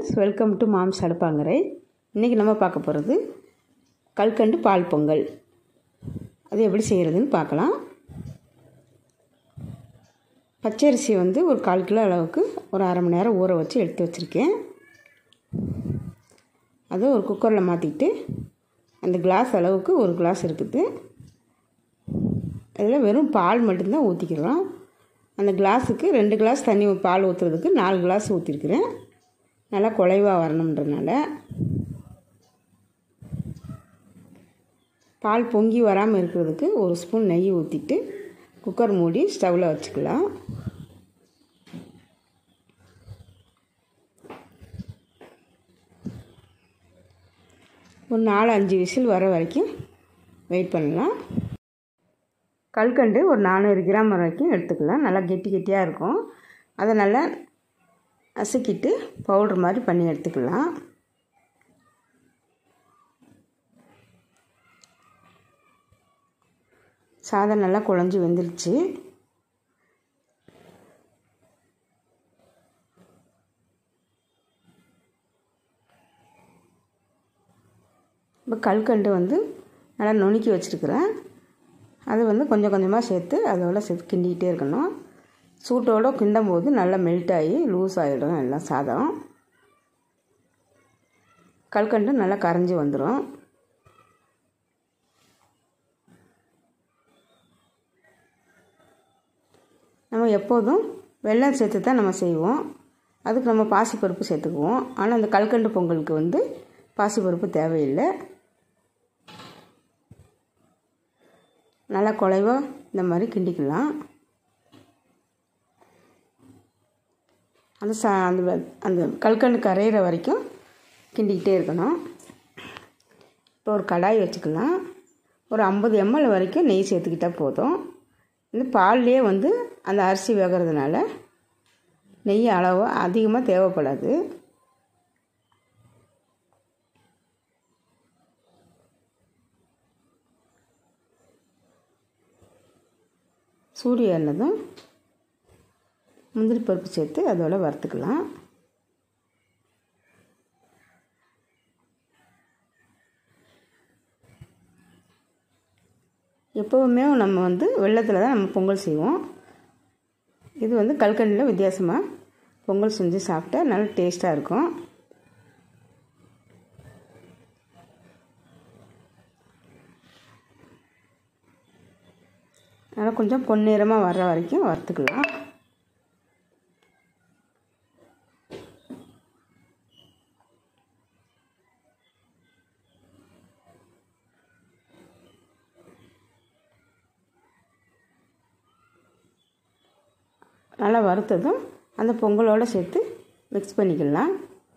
friends welcome to mom's அடுப்பாங்கரை இன்றைக்கி நம்ம பார்க்க போகிறது கல்கண்டு பால் பொங்கல் அது எப்படி செய்கிறதுன்னு பார்க்கலாம் பச்சரிசி வந்து ஒரு கால் கிலோ அளவுக்கு ஒரு அரை மணி நேரம் ஊற வச்சு எடுத்து வச்சுருக்கேன் அதை ஒரு குக்கரில் மாற்றிக்கிட்டு அந்த கிளாஸ் அளவுக்கு ஒரு கிளாஸ் இருக்குது அதில் வெறும் பால் மட்டும்தான் ஊற்றிக்கிறோம் அந்த கிளாஸுக்கு ரெண்டு கிளாஸ் தண்ணி பால் ஊற்றுறதுக்கு நாலு கிளாஸ் ஊற்றிருக்கிறேன் நல்லா குலைவாக வரணுன்றனால பால் பொங்கி வராமல் இருக்கிறதுக்கு ஒரு ஸ்பூன் நெய் ஊற்றிட்டு குக்கர் மூடி ஸ்டவ்வில் வச்சுக்கலாம் ஒரு நாலு அஞ்சு விசில் வர வரைக்கும் வெயிட் பண்ணலாம் கல்கண்டு ஒரு நானூறு கிராம் வரைக்கும் எடுத்துக்கலாம் நல்லா கெட்டி கெட்டியாக இருக்கும் அதை நல்லா நசுக்கிட்டு பவுட்ரு மாதிரி பண்ணி எடுத்துக்கலாம் சாதம் நல்லா குழஞ்சி வெந்துருச்சு இப்போ கல்கண்டு வந்து நல்லா நுணுக்கி வச்சுருக்குறேன் அது வந்து கொஞ்சம் கொஞ்சமாக சேர்த்து அதோட சேர்த்து கிண்டிக்கிட்டே இருக்கணும் சூட்டோடு கிண்டும் போது நல்லா மெல்ட் ஆகி லூஸ் ஆகிடும் எல்லாம் சாதம் கல்கண்டு நல்லா கரைஞ்சி வந்துடும் நம்ம எப்போதும் வெள்ளம் சேர்த்து தான் நம்ம செய்வோம் அதுக்கு நம்ம பாசிப்பருப்பு சேர்த்துக்குவோம் ஆனால் அந்த கல்கண்டு பொங்கலுக்கு வந்து பாசிப்பருப்பு தேவையில்லை நல்லா குலைவாக இந்த மாதிரி கிண்டிக்கலாம் அந்த சா அந்த அந்த கல்கண்டு கரையிற வரைக்கும் கிண்டிக்கிட்டே இருக்கணும் இப்போ ஒரு கடாய் வச்சுக்கலாம் ஒரு ஐம்பது எம்எல் வரைக்கும் நெய் சேர்த்துக்கிட்டால் போதும் இந்த பால்லே வந்து அந்த அரிசி வேகிறதுனால நெய் அளவு அதிகமாக தேவைப்படாது சூடு ஏறினதும் முந்திரி பருப்பு சேர்த்து அதோட வறுத்துக்கலாம் எப்போவுமே நம்ம வந்து வெள்ளத்தில் தான் நம்ம பொங்கல் செய்வோம் இது வந்து கல்கண்டில் வித்தியாசமாக பொங்கல் செஞ்சு சாப்பிட்டா நல்ல டேஸ்ட்டாக இருக்கும் அதனால் கொஞ்சம் பொன்னிறமாக வர்ற வரைக்கும் வறுத்துக்கலாம் நல்லா வறுத்ததும் அந்த பொங்கலோடு சேர்த்து மிக்ஸ் பண்ணிக்கலாம்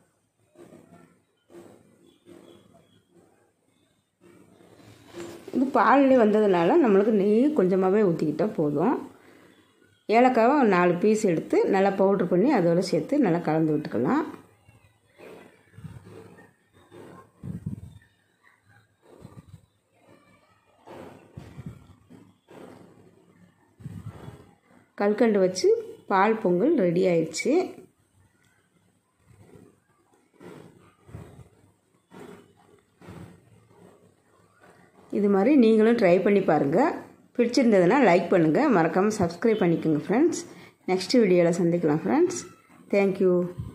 இது பால்லே வந்ததுனால நம்மளுக்கு நெய் கொஞ்சமாகவே ஊற்றிக்கிட்டால் போதும் ஏலக்காவை நாலு பீஸ் எடுத்து நல்லா பவுட்ரு பண்ணி அதோடு சேர்த்து நல்லா கலந்து விட்டுக்கலாம் கல்கண்டு வச்சு பால் பொங்கல் ரெடி ஆயிடுச்சு இது மாதிரி நீங்களும் ட்ரை பண்ணி பாருங்கள் பிடிச்சிருந்ததுன்னா லைக் பண்ணுங்கள் மறக்காமல் சப்ஸ்கிரைப் பண்ணிக்கோங்க ஃப்ரெண்ட்ஸ் நெக்ஸ்ட் வீடியோவில் சந்திக்கலாம் ஃப்ரெண்ட்ஸ் தேங்க்யூ